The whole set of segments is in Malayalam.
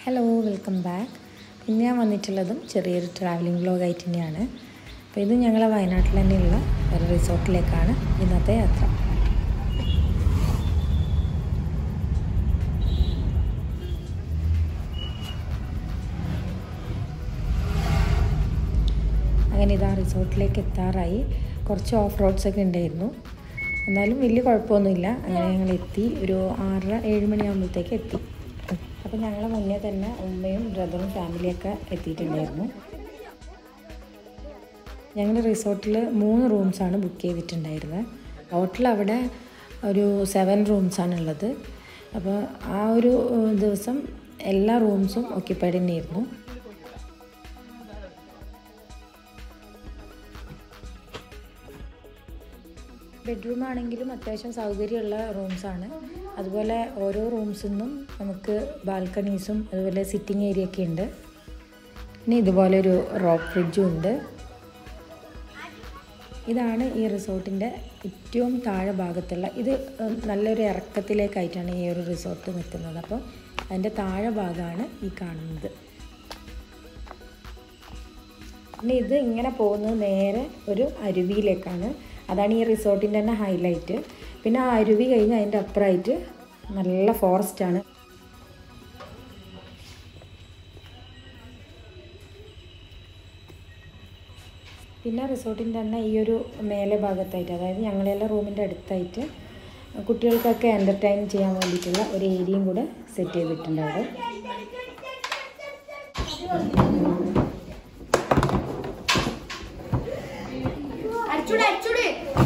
ഹലോ വെൽക്കം ബാക്ക് ഇന്ന് ഞാൻ വന്നിട്ടുള്ളതും ചെറിയൊരു ട്രാവലിംഗ് വ്ലോഗായിട്ട് തന്നെയാണ് അപ്പോൾ ഇത് ഞങ്ങളെ വയനാട്ടിൽ തന്നെയുള്ള ഒരു റിസോർട്ടിലേക്കാണ് ഇന്നത്തെ യാത്ര അങ്ങനെ ഇതാ റിസോർട്ടിലേക്ക് എത്താറായി കുറച്ച് ഓഫ് റോഡ്സ് ഒക്കെ ഉണ്ടായിരുന്നു എന്നാലും വലിയ കുഴപ്പമൊന്നുമില്ല അങ്ങനെ ഞങ്ങൾ എത്തി ഒരു ആറര ഏഴ് മണിയാകുമ്പോഴത്തേക്ക് എത്തി അപ്പോൾ ഞങ്ങളെ മുന്നേ തന്നെ ഉമ്മയും ബ്രദറും ഫാമിലിയൊക്കെ എത്തിയിട്ടുണ്ടായിരുന്നു ഞങ്ങൾ റിസോർട്ടിൽ മൂന്ന് റൂംസാണ് ബുക്ക് ചെയ്തിട്ടുണ്ടായിരുന്നത് ടോട്ടൽ അവിടെ ഒരു സെവൻ റൂംസാണ് ഉള്ളത് അപ്പോൾ ആ ഒരു ഏഹ്, ദിവസം എല്ലാ റൂംസും ഓക്യുപ്പൈഡ് തന്നെയായിരുന്നു ബെഡ്റൂം ആണെങ്കിലും അത്യാവശ്യം സൗകര്യമുള്ള റൂംസാണ് അതുപോലെ ഓരോ റൂംസിൽ നിന്നും നമുക്ക് ബാൽക്കണീസും അതുപോലെ സിറ്റിംഗ് ഏരിയ ഒക്കെ ഉണ്ട് പിന്നെ ഇതുപോലെ ഒരു റോക്ക് ഫ്രിഡ്ജും ഉണ്ട് ഇതാണ് ഈ റിസോർട്ടിൻ്റെ ഏറ്റവും താഴെ ഭാഗത്തുള്ള ഇത് ഉം, നല്ലൊരു ഇറക്കത്തിലേക്കായിട്ടാണ് ഈ ഒരു റിസോർട്ട് നിൽക്കുന്നത് അപ്പോൾ അതിൻ്റെ താഴെ ഭാഗമാണ് ഈ കാണുന്നത് പിന്നെ ഇത് ഇങ്ങനെ പോകുന്നത് നേരെ ഒരു അരുവിയിലേക്കാണ് അതാണ് ഈ റിസോർട്ടിൻ്റെ തന്നെ ഹൈലൈറ്റ് പിന്നെ ആ അരുവി കഴിഞ്ഞ് അതിൻ്റെ അപ്പുറമായിട്ട് നല്ല ഫോറസ്റ്റാണ് പിന്നെ റിസോർട്ടിൻ്റെ തന്നെ ഈ ഒരു മേലെ ഭാഗത്തായിട്ട് അതായത് ഞങ്ങളെല്ലാം റൂമിൻ്റെ അടുത്തായിട്ട് കുട്ടികൾക്കൊക്കെ എൻ്റർടൈൻ ചെയ്യാൻ വേണ്ടിയിട്ടുള്ള ഒരു ഏരിയയും കൂടെ സെറ്റ് ചെയ്തിട്ടുണ്ട് അവിടെ അടിച്ചൂടെ അടിച്ചൂടെ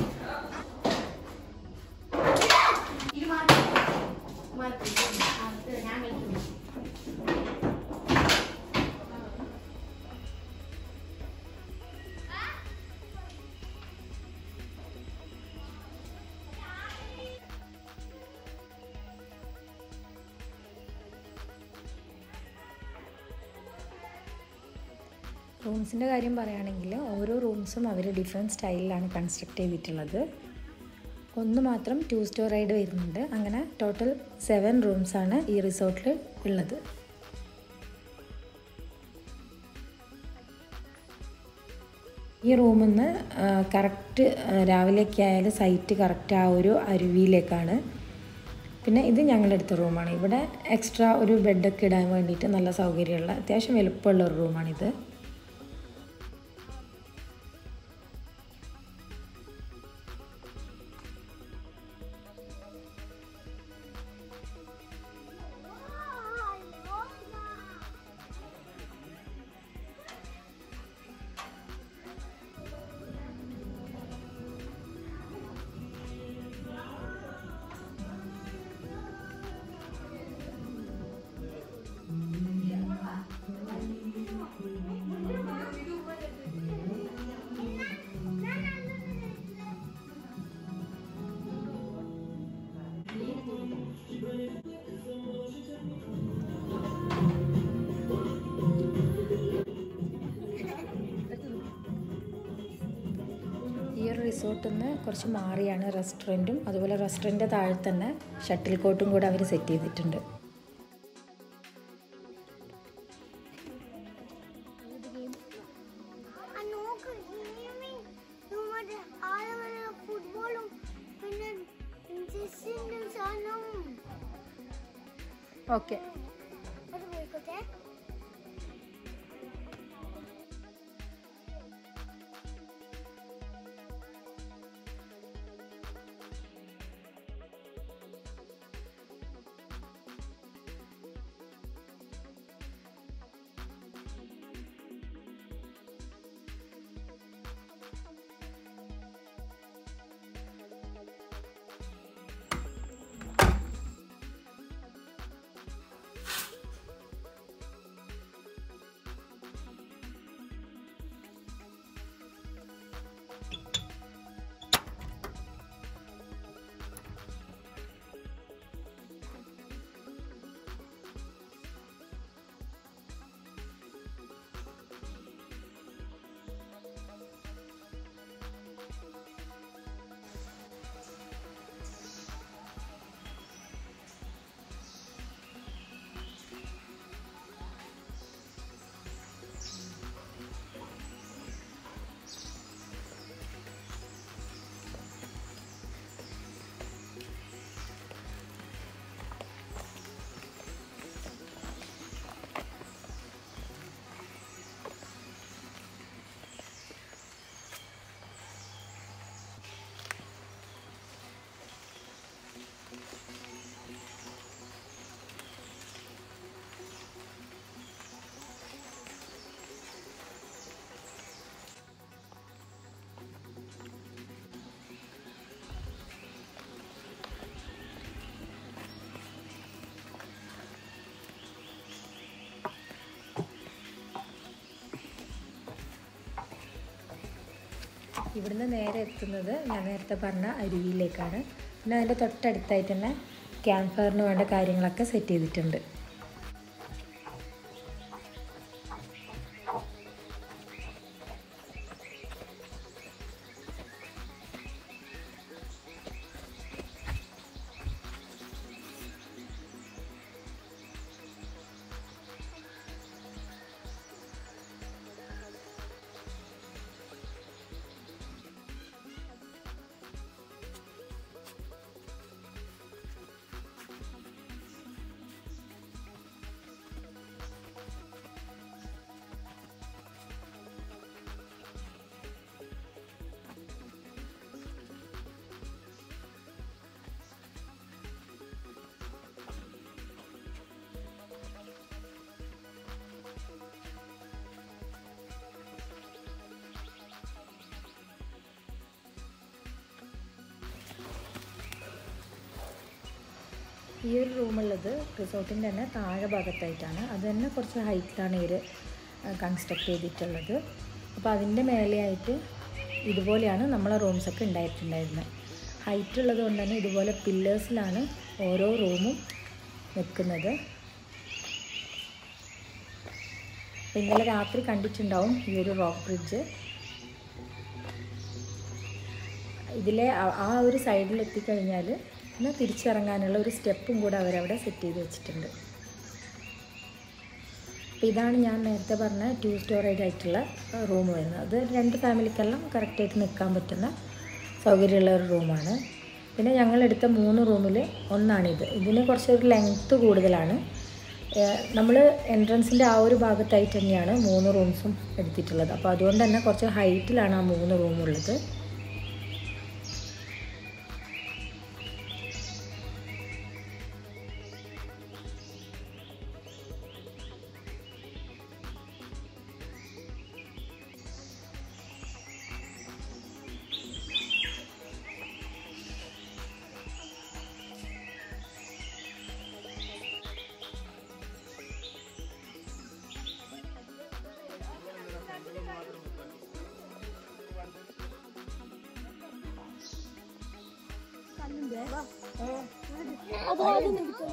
റൂംസിൻ്റെ കാര്യം പറയുകയാണെങ്കിൽ ഓരോ റൂംസും അവർ ഡിഫറെൻറ്റ് സ്റ്റൈലിലാണ് കൺസ്ട്രക്ട് ചെയ്തിട്ടുള്ളത് ഒന്ന് മാത്രം ടു സ്റ്റോർ റൈഡ് വരുന്നുണ്ട് അങ്ങനെ ടോട്ടൽ സെവൻ റൂംസാണ് ഈ റിസോർട്ടിൽ ഉള്ളത് ഈ റൂമിൽ നിന്ന് കറക്റ്റ് രാവിലെയൊക്കെ ആയാലും സൈറ്റ് കറക്റ്റ് ആ ഒരു അരുവിയിലേക്കാണ് പിന്നെ ഇത് ഞങ്ങളെടുത്ത റൂമാണ് ഇവിടെ എക്സ്ട്രാ ഒരു ബെഡൊക്കെ ഇടാൻ വേണ്ടിയിട്ട് നല്ല സൗകര്യമുള്ള അത്യാവശ്യം വലുപ്പമുള്ള ഒരു റൂമാണിത് ഈ ഒരു റിസോർട്ടിൽ നിന്ന് കുറച്ച് മാറിയാണ് റെസ്റ്റോറൻറ്റും അതുപോലെ റെസ്റ്റോറൻറ്റ് താഴെ തന്നെ ഷട്ടിൽ കോട്ടും കൂടെ അവർ സെറ്റ് ചെയ്തിട്ടുണ്ട് ആ നോക്ക് ഇനിയുമേ നമ്മുടെ ആളുകളെ ഫുട്ബോളും പിന്നെ ചെസ്സിന്റെ സാധനവും ഓക്കെ അത് പോയിക്കോട്ടെ ഇവിടുന്ന് നേരെ എത്തുന്നത് ഞാൻ നേരത്തെ പറഞ്ഞ അരുവിയിലേക്കാണ് പിന്നെ അതിൻ്റെ തൊട്ടടുത്തായിട്ട് തന്നെ ക്യാമ്പ് ഫയറിന് വേണ്ട കാര്യങ്ങളൊക്കെ സെറ്റ് ചെയ്തിട്ടുണ്ട് ഈ ഒരു റൂമുള്ളത് റിസോർട്ടിൻ്റെ തന്നെ താഴെ ഭാഗത്തായിട്ടാണ് അത് തന്നെ കുറച്ച് ഹൈറ്റിലാണ് ഇവർ കൺസ്ട്രക്ട് ചെയ്തിട്ടുള്ളത് അപ്പോൾ അതിൻ്റെ മേലെയായിട്ട് ഇതുപോലെയാണ് നമ്മളെ റൂംസൊക്കെ ഉണ്ടായിട്ടുണ്ടായിരുന്നത് ഹൈറ്റ് ഉള്ളത് കൊണ്ട് തന്നെ ഇതുപോലെ പില്ലേഴ്സിലാണ് ഓരോ റൂമും നിൽക്കുന്നത് അപ്പോൾ ഇന്നലെ രാത്രി കണ്ടിട്ടുണ്ടാവും ഈ ഒരു റോക്ക് ബ്രിഡ്ജ് ഇതിലെ ആ- ആ ഒരു സൈഡിൽ എത്തിക്കഴിഞ്ഞാൽ പിന്നെ തിരിച്ചിറങ്ങാനുള്ള ഒരു സ്റ്റെപ്പും കൂടെ അവരവിടെ സെറ്റ് ചെയ്ത് വെച്ചിട്ടുണ്ട് അപ്പോൾ ഇതാണ് ഞാൻ നേരത്തെ പറഞ്ഞ ടു സ്റ്റോറേജ് ആയിട്ടുള്ള റൂം വരുന്നത് അത് രണ്ട് ഫാമിലിക്കെല്ലാം കറക്റ്റായിട്ട് നിൽക്കാൻ പറ്റുന്ന സൗകര്യമുള്ള ഒരു റൂമാണ് പിന്നെ ഞങ്ങളെടുത്ത മൂന്ന് റൂമിൽ ഒന്നാണിത് ഇതിന് കുറച്ചൊരു ലെങ്ത്ത് കൂടുതലാണ് നമ്മൾ എൻട്രൻസിൻ്റെ ആ ഒരു ഭാഗത്തായിട്ട് തന്നെയാണ് മൂന്ന് റൂംസും എടുത്തിട്ടുള്ളത് അപ്പോൾ അതുകൊണ്ട് തന്നെ കുറച്ച് ഹൈറ്റിലാണ് ആ മൂന്ന് റൂമുള്ളത് അത് ആദ്യം എടുത്തോ.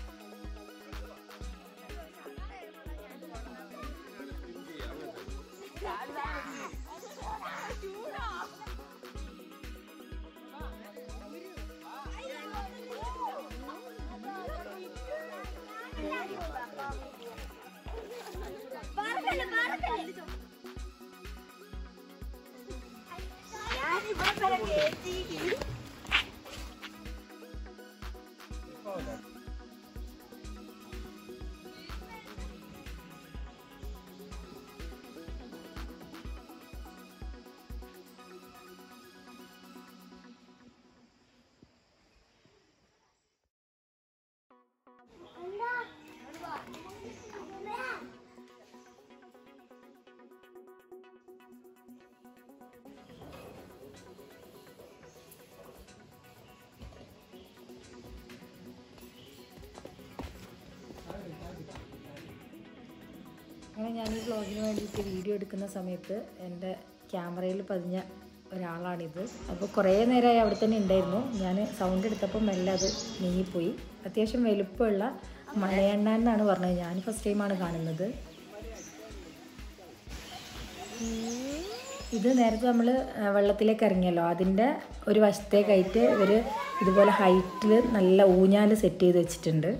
പാറക്കല്ല്, പാറക്കല്ല്. ഞാനിവിടെ വരെ കേട്ടിയില്ല. അങ്ങനെ ഞാൻ ഈ വ്ളോഗിന് വേണ്ടിയിട്ട് വീഡിയോ എടുക്കുന്ന സമയത്ത് എൻ്റെ ക്യാമറയിൽ പതിഞ്ഞ ഒരാളാണിത് അപ്പോൾ കുറേ നേരമായി അവിടെ തന്നെ ഉണ്ടായിരുന്നു ഞാൻ സൗണ്ട് എടുത്തപ്പോൾ മെല്ലെ അത് നീങ്ങിപ്പോയി അത്യാവശ്യം വലുപ്പമുള്ള മലയണ്ണ എന്നാണ് പറഞ്ഞത് ഞാൻ ഫസ്റ്റ് ടൈമാണ് കാണുന്നത് ഇത് നേരത്തെ നമ്മൾ വെള്ളത്തിലേക്ക് ഇറങ്ങിയല്ലോ അതിൻ്റെ ഒരു വശത്തേക്കായിട്ട് ഇവർ ഇതുപോലെ ഹൈറ്റിൽ നല്ല ഊഞ്ഞാൽ സെറ്റ് ചെയ്ത് വെച്ചിട്ടുണ്ട്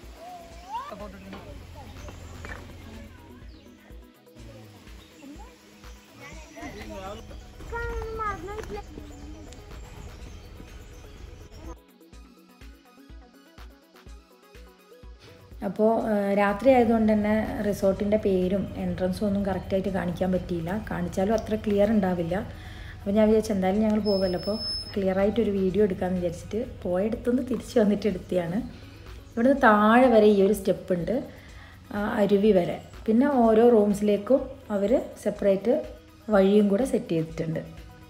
അപ്പോൾ രാത്രി ആയതുകൊണ്ട് തന്നെ റിസോർട്ടിൻ്റെ പേരും എൻട്രൻസും ഒന്നും കറക്റ്റായിട്ട് കാണിക്കാൻ പറ്റിയില്ല കാണിച്ചാലും അത്ര ക്ലിയർ ഉണ്ടാവില്ല അപ്പോൾ ഞാൻ വിചാരിച്ചു എന്തായാലും ഞങ്ങൾ പോകുമല്ലോ അപ്പോൾ ക്ലിയർ ആയിട്ടൊരു വീഡിയോ എടുക്കാമെന്ന് വിചാരിച്ചിട്ട് പോയടുത്തുനിന്ന് തിരിച്ച് വന്നിട്ട് എടുത്തിയാണ് ഇവിടുന്ന് താഴെ വരെ ഈ ഒരു സ്റ്റെപ്പ് ഉണ്ട് ആ, അരുവി വരെ പിന്നെ ഓരോ റൂംസിലേക്കും അവർ സെപ്പറേറ്റ് വഴിയും കൂടെ സെറ്റ് ചെയ്തിട്ടുണ്ട്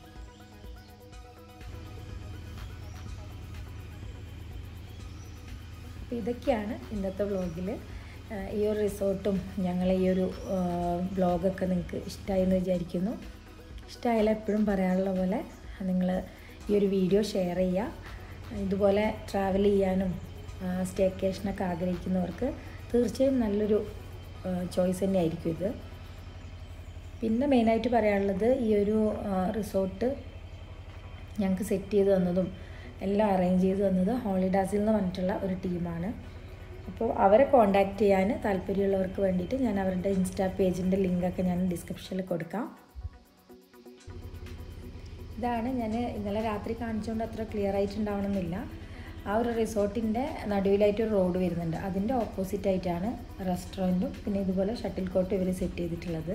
അപ്പോൾ ഇതൊക്കെയാണ് ഇന്നത്തെ വ്ളോഗിൽ ഈ ഒരു റിസോർട്ടും ഞങ്ങളെ ഈ ഒരു വ്ളോഗൊക്കെ നിങ്ങൾക്ക് ഇഷ്ടമായി എന്ന് വിചാരിക്കുന്നു ഇഷ്ടമായാലും എപ്പോഴും പറയാനുള്ള പോലെ നിങ്ങൾ ഈ ഒരു വീഡിയോ ഷെയർ ചെയ്യുക ഇതുപോലെ ട്രാവൽ ചെയ്യാനും സ്റ്റേക്കേഷനൊക്കെ ആഗ്രഹിക്കുന്നവർക്ക് തീർച്ചയായും നല്ലൊരു ചോയ്സ് തന്നെയായിരിക്കും ഇത് പിന്നെ മെയിനായിട്ട് പറയാനുള്ളത് ഈ ഒരു റിസോർട്ട് ഞങ്ങൾക്ക് സെറ്റ് ചെയ്ത് തന്നതും എല്ലാം അറേഞ്ച് ചെയ്ത് തന്നത് ഹോളിഡാസിൽ നിന്ന് പറഞ്ഞിട്ടുള്ള ഒരു ടീമാണ് അപ്പോൾ അവരെ കോൺടാക്റ്റ് ചെയ്യാൻ താല്പര്യമുള്ളവർക്ക് വേണ്ടിയിട്ട് ഞാൻ അവരുടെ ഇൻസ്റ്റാ പേജിൻ്റെ ലിങ്കൊക്കെ ഞാൻ ഡിസ്ക്രിപ്ഷനിൽ കൊടുക്കാം ഇതാണ് ഞാൻ ഇന്നലെ രാത്രി കാണിച്ചുകൊണ്ട് അത്ര ക്ലിയർ ആയിട്ടുണ്ടാവണമെന്നില്ല ആ ഒരു റിസോർട്ടിൻ്റെ നടുവിലായിട്ട് ഒരു റോഡ് വരുന്നുണ്ട് അതിൻ്റെ ഓപ്പോസിറ്റ് ആയിട്ടാണ് റെസ്റ്റോറൻറ്റും പിന്നെ ഇതുപോലെ ഷട്ടിൽ കോട്ടും ഇവർ സെറ്റ് ചെയ്തിട്ടുള്ളത്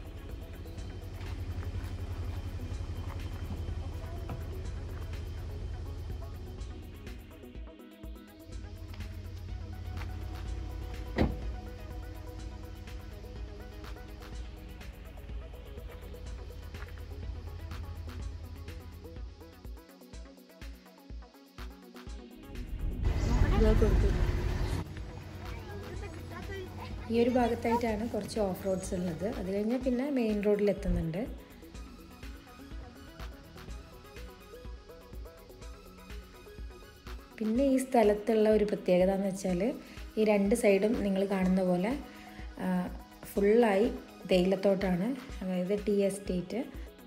ഈ ഒരു ഭാഗത്തായിട്ടാണ് കുറച്ച് ഓഫ് റോഡ്സ് ഉള്ളത് അത് കഴിഞ്ഞാൽ പിന്നെ മെയിൻ റോഡിൽ എത്തുന്നുണ്ട് പിന്നെ ഈ സ്ഥലത്തുള്ള ഒരു പ്രത്യേകത എന്ന് വെച്ചാൽ ഈ രണ്ട് സൈഡും നിങ്ങൾ കാണുന്ന പോലെ ഫുള്ളായി തേയിലത്തോട്ടാണ് അതായത് ടീ എസ്റ്റേറ്റ്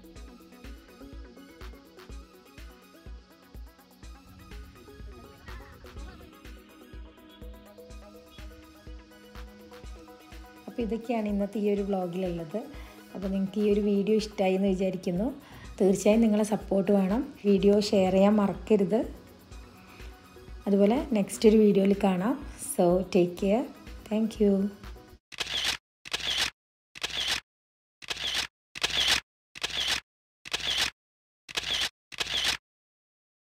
അപ്പോൾ ഇതൊക്കെയാണ് ഇന്നത്തെ ഈ ഒരു വ്ളോഗിലുള്ളത് അപ്പോൾ നിങ്ങൾക്ക് ഈ ഒരു വീഡിയോ ഇഷ്ടമായി എന്ന് വിചാരിക്കുന്നു തീർച്ചയായും നിങ്ങളെ സപ്പോർട്ട് വേണം വീഡിയോ ഷെയർ ചെയ്യാൻ മറക്കരുത് അതുപോലെ നെക്സ്റ്റ് ഒരു വീഡിയോയിൽ കാണാം സോ ടേക്ക് കെയർ താങ്ക്